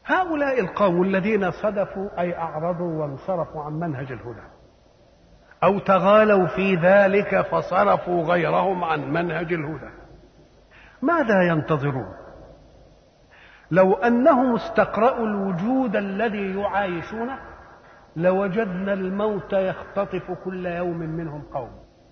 هؤلاء القوم الذين صدفوا أي أعرضوا وانصرفوا عن منهج الهدى أو تغالوا في ذلك فصرفوا غيرهم عن منهج الهدى ماذا ينتظرون لو أنهم استقرأوا الوجود الذي يعايشونه لوجدنا الموت يختطف كل يوم منهم قوم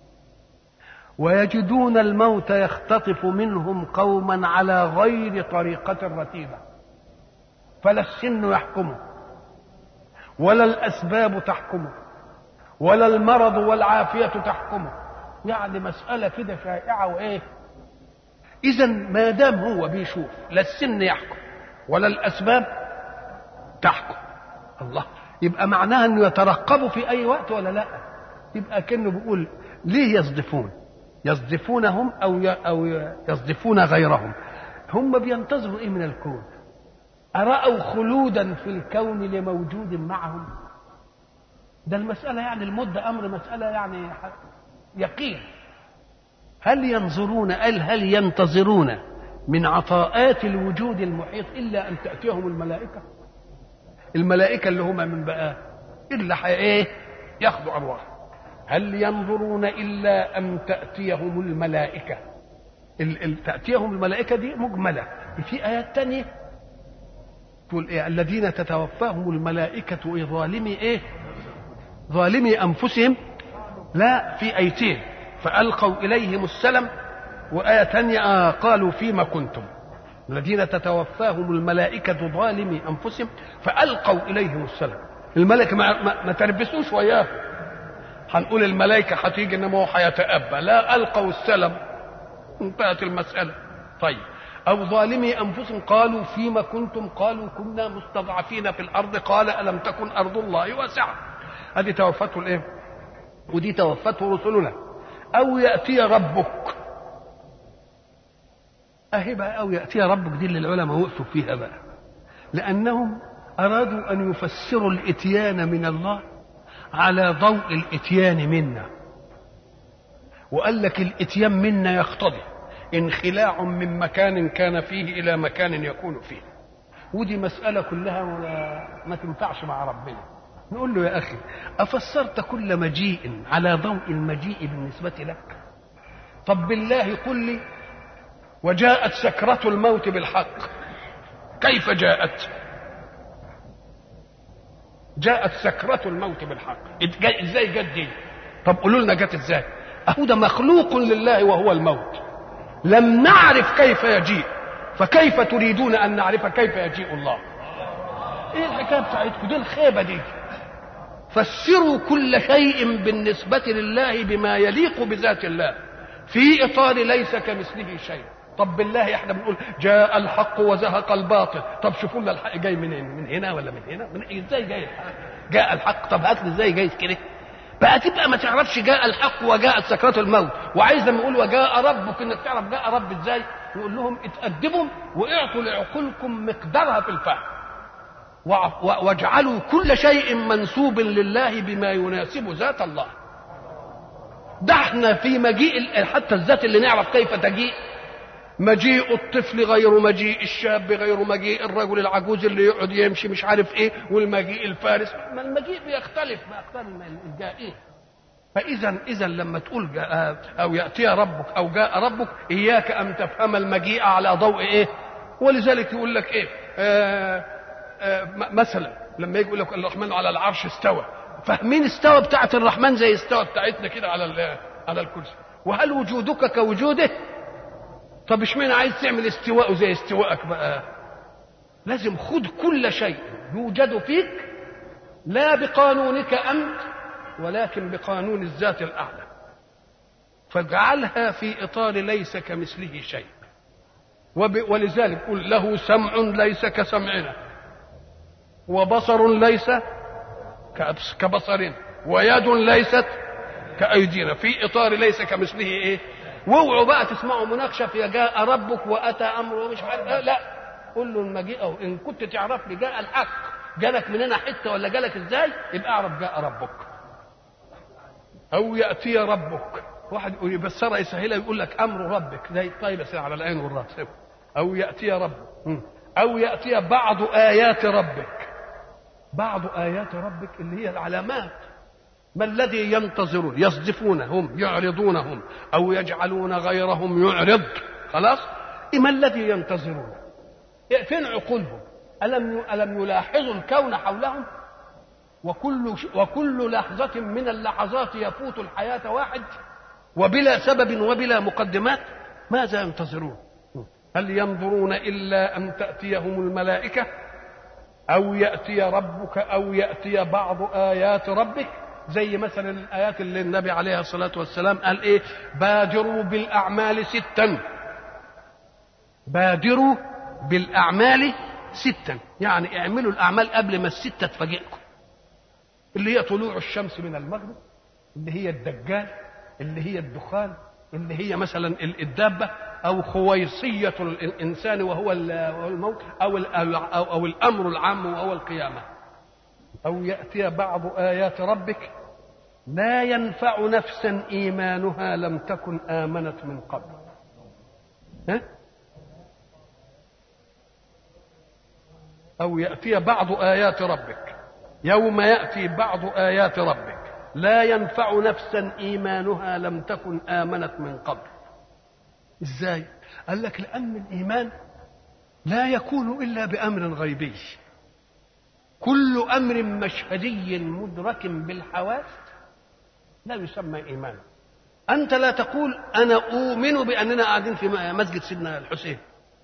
ويجدون الموت يختطف منهم قوما على غير طريقة رتيبة فلا السن يحكمه ولا الأسباب تحكمه ولا المرض والعافية تحكمه يعني مسألة كده شائعة وإيه إذا ما دام هو بيشوف لا السن يحكم ولا الأسباب تحكم الله يبقى معناها انه يترقبوا في اي وقت ولا لا يبقى كانه بيقول ليه يصدفون يصدفونهم او او يصدفون غيرهم هم بينتظروا ايه من الكون اراوا خلودا في الكون لموجود معهم ده المساله يعني المده امر مساله يعني يقين هل ينظرون هل هل ينتظرون من عطاءات الوجود المحيط الا ان تاتيهم الملائكه الملائكة اللي هم من بقى إلا إيه ياخذوا أرواح هل ينظرون إلا أن تأتيهم الملائكة ال ال تأتيهم الملائكة دي مجملة في آيات تانية تقول إيه الذين تتوفاهم الملائكة إيه ظالمي إيه ظالمي أنفسهم لا في أيتين فألقوا إليهم السلم وآية تانية آه قالوا فيما كنتم الذين تتوفاهم الملائكة ظالمي أنفسهم فألقوا إليهم السلام الملائكة ما, ما, ما تربسوش وياه هنقول الملائكة هتيجي إنما هو هيتأبى لا ألقوا السلام انتهت المسألة طيب أو ظالمي أنفسهم قالوا فيما كنتم قالوا كنا مستضعفين في الأرض قال ألم تكن أرض الله واسعة هذه توفته الإيه ودي توفته رسلنا أو يأتي ربك اهي بقى او ياتي ربك دي اللي العلماء وقفوا فيها بقى لانهم ارادوا ان يفسروا الاتيان من الله على ضوء الاتيان منا وقال لك الاتيان منا يقتضي انخلاع من مكان كان فيه الى مكان يكون فيه ودي مساله كلها ما تنفعش مع ربنا نقول له يا اخي افسرت كل مجيء على ضوء المجيء بالنسبه لك طب بالله قل لي وجاءت سكرة الموت بالحق كيف جاءت جاءت سكرة الموت بالحق ازاي جت دي طب قولوا لنا جت ازاي اهو ده مخلوق لله وهو الموت لم نعرف كيف يجيء فكيف تريدون ان نعرف كيف يجيء الله ايه الحكايه بتاعتكم دي الخيبه دي فسروا كل شيء بالنسبه لله بما يليق بذات الله في اطار ليس كمثله شيء طب بالله احنا بنقول جاء الحق وزهق الباطل طب شوفوا لنا الحق جاي منين من هنا ولا من هنا من ازاي جاي الحق جاء الحق طب هات لي ازاي جاي كده بقى تبقى ما تعرفش جاء الحق وجاءت سكرات الموت وعايز لما يقول وجاء ربك انك تعرف جاء رب ازاي نقول لهم اتأدبوا واعطوا لعقولكم مقدارها في الفهم واجعلوا كل شيء منسوب لله بما يناسب ذات الله ده احنا في مجيء حتى الذات اللي نعرف كيف تجيء مجيء الطفل غير مجيء الشاب غير مجيء الرجل العجوز اللي يقعد يمشي مش عارف ايه والمجيء الفارس ما المجيء بيختلف باقدار الجائين فاذا اذا لما تقول جاء او ياتي ربك او جاء ربك اياك ان تفهم المجيء على ضوء ايه ولذلك يقول لك ايه آآ آآ مثلا لما يجي يقول لك الرحمن على العرش استوى فاهمين استوى بتاعت الرحمن زي استوى بتاعتنا كده على على الكرسي وهل وجودك كوجوده طب اشمعنى عايز تعمل استواء زي استواءك بقى لازم خد كل شيء يوجد فيك لا بقانونك انت ولكن بقانون الذات الاعلى فاجعلها في اطار ليس كمثله شيء وب... ولذلك قل له سمع ليس كسمعنا وبصر ليس كبصرنا ويد ليست كأيدينا في إطار ليس كمثله إيه واوعوا بقى تسمعوا مناقشه في جاء ربك واتى امره ومش عارف لا قول له المجيء أو ان كنت تعرف لي جاء الحق جالك من هنا حته ولا جالك ازاي يبقى اعرف جاء ربك او ياتي ربك واحد يقول يبصرها يسهلها يقول لك امر ربك زي طيب بس على العين والراس او ياتي ربك أو يأتي بعض آيات ربك بعض آيات ربك اللي هي العلامات ما الذي ينتظرون يصدفونهم يعرضونهم أو يجعلون غيرهم يعرض خلاص ما الذي ينتظرون فين عقولهم ألم ألم يلاحظوا الكون حولهم وكل وكل لحظة من اللحظات يفوت الحياة واحد وبلا سبب وبلا مقدمات ماذا ينتظرون هل ينظرون إلا أن تأتيهم الملائكة أو يأتي ربك أو يأتي بعض آيات ربك زي مثلا الآيات اللي النبي عليه الصلاة والسلام قال إيه بادروا بالأعمال ستا بادروا بالأعمال ستا يعني اعملوا الأعمال قبل ما الستة تفاجئكم اللي هي طلوع الشمس من المغرب اللي هي الدجال اللي هي الدخان اللي هي مثلا الدابة أو خويصية الإنسان وهو الموت أو, أو, أو الأمر العام وهو القيامة أو يأتي بعض آيات ربك لا ينفع نفسا إيمانها لم تكن آمنت من قبل ها؟ أو يأتي بعض آيات ربك يوم يأتي بعض آيات ربك لا ينفع نفسا إيمانها لم تكن آمنت من قبل إزاي؟ قال لك لأن الإيمان لا يكون إلا بأمر غيبي كل أمر مشهدي مدرك بالحواس لا يسمى إيمانا أنت لا تقول أنا أؤمن بأننا قاعدين في مسجد سيدنا الحسين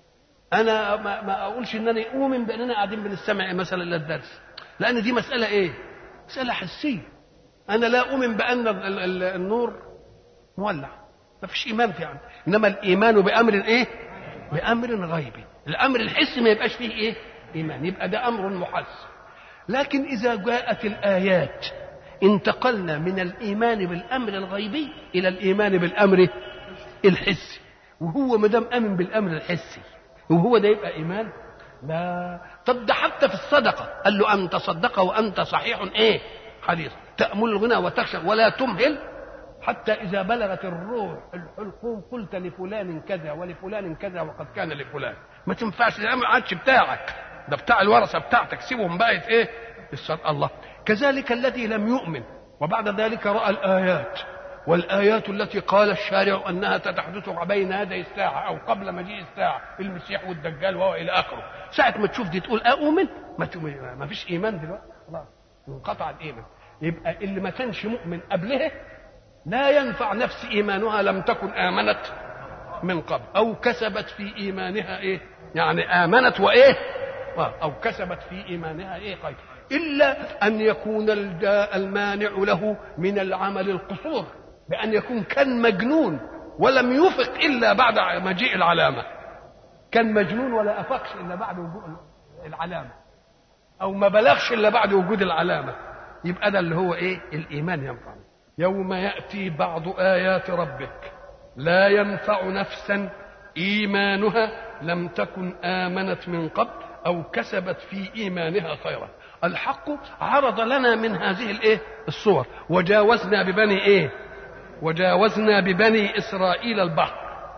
أنا ما, ما أقولش أنني أؤمن بأننا قاعدين بنستمع مثلا للدرس لأن دي مسألة إيه؟ مسألة حسية أنا لا أؤمن بأن النور مولع ما فيش إيمان في عندي إنما الإيمان بأمر إيه؟ بأمر غيبي الأمر الحسي ما يبقاش فيه إيه؟ إيمان يبقى ده أمر محس لكن إذا جاءت الآيات انتقلنا من الإيمان بالأمر الغيبي إلى الإيمان بالأمر الحسي وهو ما دام آمن بالأمر الحسي وهو ده يبقى إيمان لا طب ده حتى في الصدقة قال له أن تصدق وأنت صحيح إيه حديث تأمل الغنى وتخشى ولا تمهل حتى إذا بلغت الروح الحلقوم قلت لفلان كذا ولفلان كذا وقد كان لفلان ما تنفعش ده ما عادش بتاعك ده بتاع الورثة بتاعتك سيبهم بقت إيه الصدق الله كذلك الذي لم يؤمن وبعد ذلك رأى الآيات والآيات التي قال الشارع أنها ستحدث بين يدي الساعة أو قبل مجيء الساعة المسيح والدجال وهو إلى آخره ساعة ما تشوف دي تقول أؤمن ما, ما فيش إيمان دلوقتي خلاص انقطع الإيمان يبقى اللي ما كانش مؤمن قبلها لا ينفع نفس إيمانها لم تكن آمنت من قبل أو كسبت في إيمانها إيه يعني آمنت وإيه أو كسبت في إيمانها إيه خير إلا أن يكون المانع له من العمل القصور بأن يكون كان مجنون ولم يفق إلا بعد مجيء العلامة كان مجنون ولا أفقش إلا بعد وجود العلامة أو ما بلغش إلا بعد وجود العلامة يبقى ده اللي هو إيه الإيمان ينفع يوم يأتي بعض آيات ربك لا ينفع نفسا إيمانها لم تكن آمنت من قبل أو كسبت في إيمانها خيرا الحق عرض لنا من هذه الايه الصور وجاوزنا ببني ايه وجاوزنا ببني اسرائيل البحر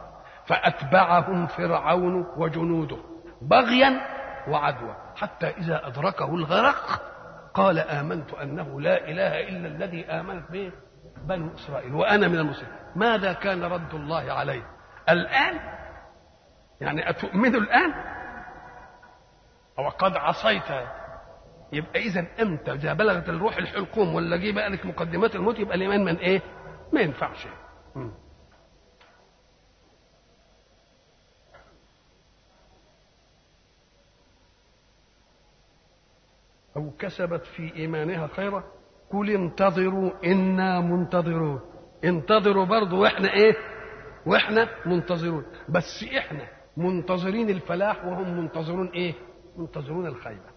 فاتبعهم فرعون وجنوده بغيا وعدوى حتى اذا ادركه الغرق قال امنت انه لا اله الا الذي امنت به بنو اسرائيل وانا من المسلمين ماذا كان رد الله عليه الان يعني اتؤمنوا الان او قد عصيت يبقى اذا امتى اذا بلغت الروح الحلقوم ولا جه بقى لك مقدمات الموت يبقى الايمان من ايه؟ ما ينفعش أو كسبت في إيمانها خيرا قل انتظروا إنا منتظرون انتظروا برضه وإحنا إيه وإحنا منتظرون بس إحنا منتظرين الفلاح وهم منتظرون إيه منتظرون الخيبة